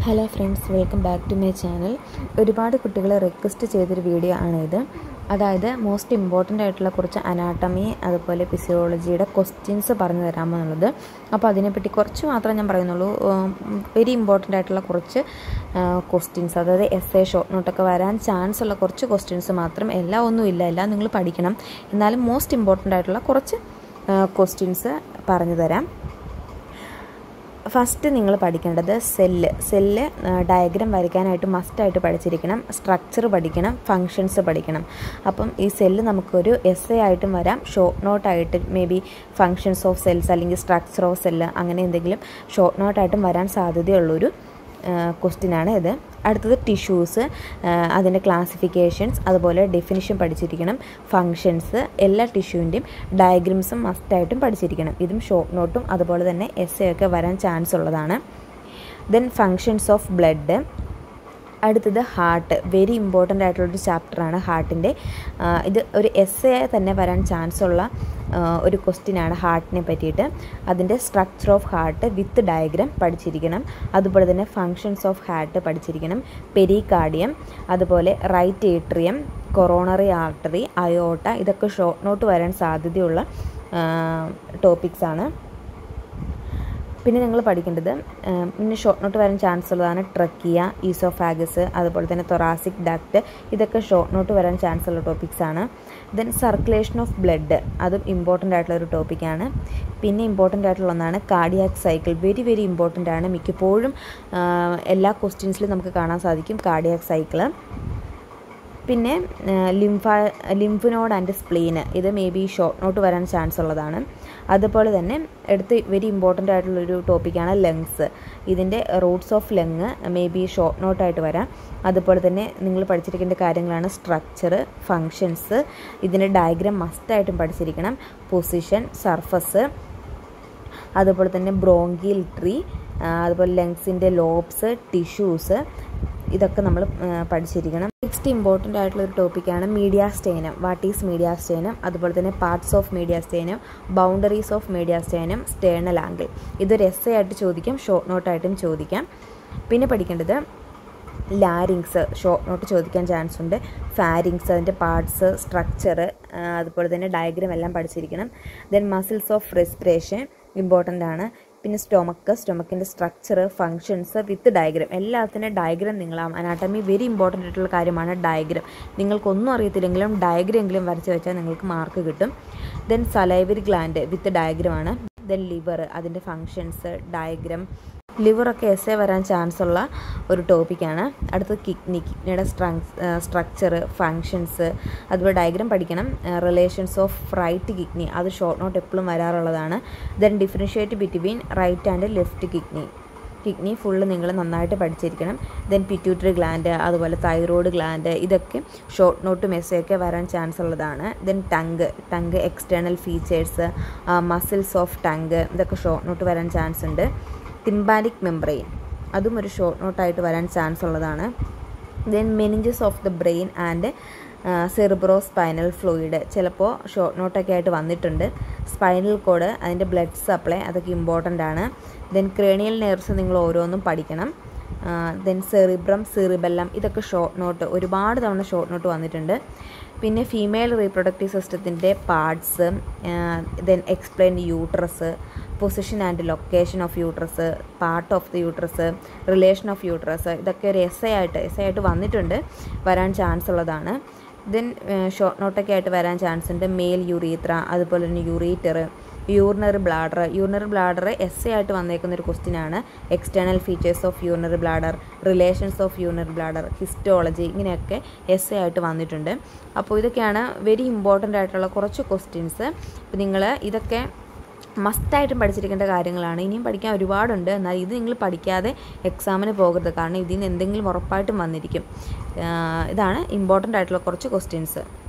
hello friends welcome back to my channel ഒരുപാട് കുട്ടികൾ request ചെയ്തൊരു വീഡിയോ ആണിത് അതായത് മോസ്റ്റ് ഇമ്പോർട്ടൻ്റ് ആയിട്ടുള്ള കുറച്ച് അനാട്ടമി അതുപോലെ ഫിസിയോളജിയുടെ ക്വസ്റ്റ്യൻസ് പറഞ്ഞു തരാമോ എന്നുള്ളത് അപ്പോൾ അതിനെപ്പറ്റി കുറച്ച് മാത്രമേ ഞാൻ പറയുന്നുള്ളൂ വെരി ഇമ്പോർട്ടൻ്റ് ആയിട്ടുള്ള കുറച്ച് ക്വസ്റ്റ്യൻസ് അതായത് എസ് എ ഷോർട്ട് നോട്ടൊക്കെ വരാൻ ചാൻസ് ഉള്ള കുറച്ച് ക്വസ്റ്റ്യൻസ് മാത്രം എല്ലാം ഒന്നും ഇല്ല എല്ലാം നിങ്ങൾ പഠിക്കണം എന്നാലും മോസ്റ്റ് ഇമ്പോർട്ടൻ്റ് ആയിട്ടുള്ള കുറച്ച് ക്വസ്റ്റ്യൻസ് പറഞ്ഞു തരാം ഫസ്റ്റ് നിങ്ങൾ പഠിക്കേണ്ടത് സെല്ല് സെല്ല് ഡയഗ്രാം വരയ്ക്കാനായിട്ട് മസ്റ്റായിട്ട് പഠിച്ചിരിക്കണം സ്ട്രക്ചർ പഠിക്കണം ഫങ്ഷൻസ് പഠിക്കണം അപ്പം ഈ സെല്ല് നമുക്കൊരു എസ് എ ആയിട്ടും വരാം ഷോർട്ട് നോട്ടായിട്ട് may be functions of cells അല്ലെങ്കിൽ സ്ട്രക്ചർ ഓഫ് സെല്ല് അങ്ങനെ എന്തെങ്കിലും ഷോർട്ട് നോട്ടായിട്ടും വരാൻ സാധ്യതയുള്ളൊരു ക്വസ്റ്റ്യനാണ് ഇത് അടുത്തത് ടിഷ്യൂസ് അതിൻ്റെ ക്ലാസിഫിക്കേഷൻസ് അതുപോലെ ഡെഫിനിഷൻ പഠിച്ചിരിക്കണം ഫങ്ഷൻസ് എല്ലാ ടിഷ്യൂവിൻ്റെയും ഡയഗ്രംസും മസ്റ്റായിട്ടും പഠിച്ചിരിക്കണം ഇതും ഷോർട്ട് നോട്ടും അതുപോലെ തന്നെ എസ് എ ഒക്കെ വരാൻ ചാൻസ് ഉള്ളതാണ് ദെൻ ഫങ്ഷൻസ് ഓഫ് ബ്ലഡ് അടുത്തത് ഹാർട്ട് വെരി ഇമ്പോർട്ടൻ്റ് ആയിട്ടുള്ളൊരു ചാപ്റ്ററാണ് ഹാർട്ടിൻ്റെ ഇത് ഒരു എസ് എ തന്നെ വരാൻ ചാൻസ് ഉള്ള ഒരു ക്വസ്റ്റ്യനാണ് ഹാർട്ടിനെ പറ്റിയിട്ട് അതിൻ്റെ structure of heart with diagram പഠിച്ചിരിക്കണം അതുപോലെ തന്നെ ഫങ്ഷൻസ് ഓഫ് ഹാർട്ട് പഠിച്ചിരിക്കണം പെരികാർഡിയം അതുപോലെ right atrium coronary artery aorta ഇതൊക്കെ ഷോർട്ട് നോട്ട് വരാൻ സാധ്യതയുള്ള ടോപ്പിക്സാണ് പിന്നെ നിങ്ങൾ പഠിക്കേണ്ടത് പിന്നെ ഷോർട്ട് നോട്ട് വരാൻ ചാൻസ് ഉള്ളതാണ് ട്രക്കിയ ഈസോഫാഗസ് അതുപോലെ തന്നെ തൊറാസിക് ഡക്റ്റ് ഇതൊക്കെ ഷോർട്ട് നോട്ട് വരാൻ ചാൻസ് ഉള്ള ടോപ്പിക്സ് ആണ് ദെൻ സർക്കുലേഷൻ ഓഫ് ബ്ലഡ് അതും ഇമ്പോർട്ടൻ്റ് ആയിട്ടുള്ള ഒരു ടോപ്പിക്കാണ് പിന്നെ ഇമ്പോർട്ടൻ്റ് ആയിട്ടുള്ള ഒന്നാണ് cardiac cycle very very important ആണ് മിക്കപ്പോഴും എല്ലാ ക്വസ്റ്റ്യൻസിലും നമുക്ക് കാണാൻ സാധിക്കും കാർഡിയാക് സൈക്കിള് പിന്നെ lymph lymph node and spleen ഇത് മേ ബി ഷോർട്ട് നോട്ട് വരാൻ ചാൻസ് ഉള്ളതാണ് അതുപോലെ തന്നെ എടുത്ത് വെരി ഇമ്പോർട്ടൻ്റ് ആയിട്ടുള്ളൊരു ടോപ്പിക്കാണ് ലങ്സ് ഇതിൻ്റെ roots of lung may be short നോട്ടായിട്ട് വരാം അതുപോലെ തന്നെ നിങ്ങൾ പഠിച്ചിരിക്കേണ്ട കാര്യങ്ങളാണ് സ്ട്രക്ചർ ഫങ്ഷൻസ് ഇതിൻ്റെ ഡയഗ്രാം മസ്റ്റായിട്ടും പഠിച്ചിരിക്കണം പൊസിഷൻ സർഫസ് അതുപോലെ തന്നെ ബ്രോങ്കിൽ ട്രീ അതുപോലെ ലങ്സിൻ്റെ ലോബ്സ് ടിഷ്യൂസ് ഇതൊക്കെ നമ്മൾ പഠിച്ചിരിക്കണം നെക്സ്റ്റ് ഇമ്പോർട്ടൻ്റ് ആയിട്ടുള്ള ഒരു ടോപ്പിക്കാണ് mediastinum what is mediastinum അതുപോലെ തന്നെ parts of mediastinum boundaries of mediastinum sternal angle ഇതൊരു എസ് ആയിട്ട് ചോദിക്കാം ഷോർട്ട് നോട്ടായിട്ടും ചോദിക്കാം പിന്നെ പഠിക്കേണ്ടത് ലാരിങ്സ് ഷോർട്ട് നോട്ട് ചോദിക്കാൻ ചാൻസ് ഉണ്ട് ഫാരിങ്സ് അതിൻ്റെ പാർട്സ് സ്ട്രക്ചർ അതുപോലെ തന്നെ ഡയഗ്രാം എല്ലാം പഠിച്ചിരിക്കണം then muscles of respiration important ആണ് പിന്നെ സ്റ്റൊമക്ക് സ്റ്റൊമക്കിൻ്റെ സ്ട്രക്ചർ ഫങ്ഷൻസ് വിത്ത് ഡയഗ്രാം എല്ലാത്തിൻ്റെ ഡയഗ്രാം നിങ്ങൾ അനാട്ടമി വെരി ഇമ്പോർട്ടൻ്റ് ആയിട്ടുള്ള കാര്യമാണ് ഡയഗ്രാം നിങ്ങൾക്കൊന്നും അറിയത്തില്ലെങ്കിലും ഡയഗ്രാം എങ്കിലും വരച്ച് വെച്ചാൽ നിങ്ങൾക്ക് മാർക്ക് കിട്ടും ദെൻ സലൈവറി ഗ്ലാൻഡ് വിത്ത് ഡയഗ്രാമാണ് ദെൻ ലിവർ അതിൻ്റെ ഫങ്ഷൻസ് ഡയഗ്രാം ലിവറൊക്കെ എസ് എ വരാൻ ചാൻസ് ഉള്ള ഒരു ടോപ്പിക്കാണ് അടുത്തത് കിഡ്നി കിഡ്നിയുടെ സ്ട്രക്ചർ ഫങ്ഷൻസ് അതുപോലെ ഡയഗ്രാം പഠിക്കണം റിലേഷൻസ് ഓഫ് റൈറ്റ് കിഡ്നി അത് ഷോർട്ട് നോട്ട് എപ്പോഴും വരാറുള്ളതാണ് then differentiate between right and left kidney kidney full നിങ്ങൾ നന്നായിട്ട് പഠിച്ചിരിക്കണം ദെൻ പിറ്റ്യൂട്ടറി ഗ്ലാൻഡ് അതുപോലെ തൈറോയ്ഡ് ഗ്ലാൻഡ് ഇതൊക്കെ ഷോർട്ട് നോട്ട് മെസ്സേജൊക്കെ വരാൻ ചാൻസ് ഉള്ളതാണ് then tongue tongue external features muscles of tongue ഇതൊക്കെ ഷോർട്ട് നോട്ട് വരാൻ ചാൻസ് ഉണ്ട് ടിംബാലിക് മെംബ്രെയിൻ അതും ഒരു ഷോർട്ട് നോട്ടായിട്ട് വരാൻ ചാൻസ് ഉള്ളതാണ് then meninges of the brain and cerebrospinal fluid ചിലപ്പോൾ ഷോർട്ട് നോട്ടൊക്കെ ആയിട്ട് വന്നിട്ടുണ്ട് സ്പൈനൽ കോഡ് അതിൻ്റെ ബ്ലഡ് സപ്ലൈ അതൊക്കെ ഇമ്പോർട്ടൻ്റ് ആണ് ദെൻ ക്രേണിയൽ നെർവ്സ് നിങ്ങൾ ഓരോന്നും പഠിക്കണം ദെൻ സെറിബ്രം സെറിബെല്ലം ഇതൊക്കെ ഷോർട്ട് നോട്ട് ഒരുപാട് തവണ ഷോർട്ട് നോട്ട് വന്നിട്ടുണ്ട് പിന്നെ ഫീമെയിൽ റീപ്രൊഡക്റ്റീവ് സിസ്റ്റത്തിൻ്റെ parts then explain uterus position and location of uterus part of the uterus relation of uterus ഇതൊക്കെ ഒരു എസ് ആയിട്ട് എസ് ആയിട്ട് വന്നിട്ടുണ്ട് വരാൻ ചാൻസ് ഉള്ളതാണ് ദെൻ ഷോർട്ട് നോട്ടൊക്കെ ആയിട്ട് വരാൻ ചാൻസ് ഉണ്ട് മെയിൽ യൂറീത്ര അതുപോലെ തന്നെ ureter urinary bladder urinary bladder S A ആയിട്ട് വന്നേക്കുന്ന ഒരു ക്വസ്റ്റ്യൻ ആണ് external features of urinary bladder relations of urinary bladder histology ഇങ്ങനെയൊക്കെ എസ് എ ആയിട്ട് വന്നിട്ടുണ്ട് അപ്പോൾ ഇതൊക്കെയാണ് വെരി ഇമ്പോർട്ടൻ്റ് ആയിട്ടുള്ള കുറച്ച് ക്വസ്റ്റ്യൻസ് അപ്പോൾ നിങ്ങൾ ഇതൊക്കെ മസ്റ്റായിട്ടും പഠിച്ചിരിക്കേണ്ട കാര്യങ്ങളാണ് ഇനിയും പഠിക്കാൻ ഒരുപാടുണ്ട് എന്നാൽ ഇത് നിങ്ങൾ പഠിക്കാതെ എക്സാമിന് പോകരുത് കാരണം ഇതിൽ നിന്ന് എന്തെങ്കിലും ഉറപ്പായിട്ടും വന്നിരിക്കും ഇതാണ് ഇമ്പോർട്ടൻ്റ് ആയിട്ടുള്ള കുറച്ച് ക്വസ്റ്റ്യൻസ്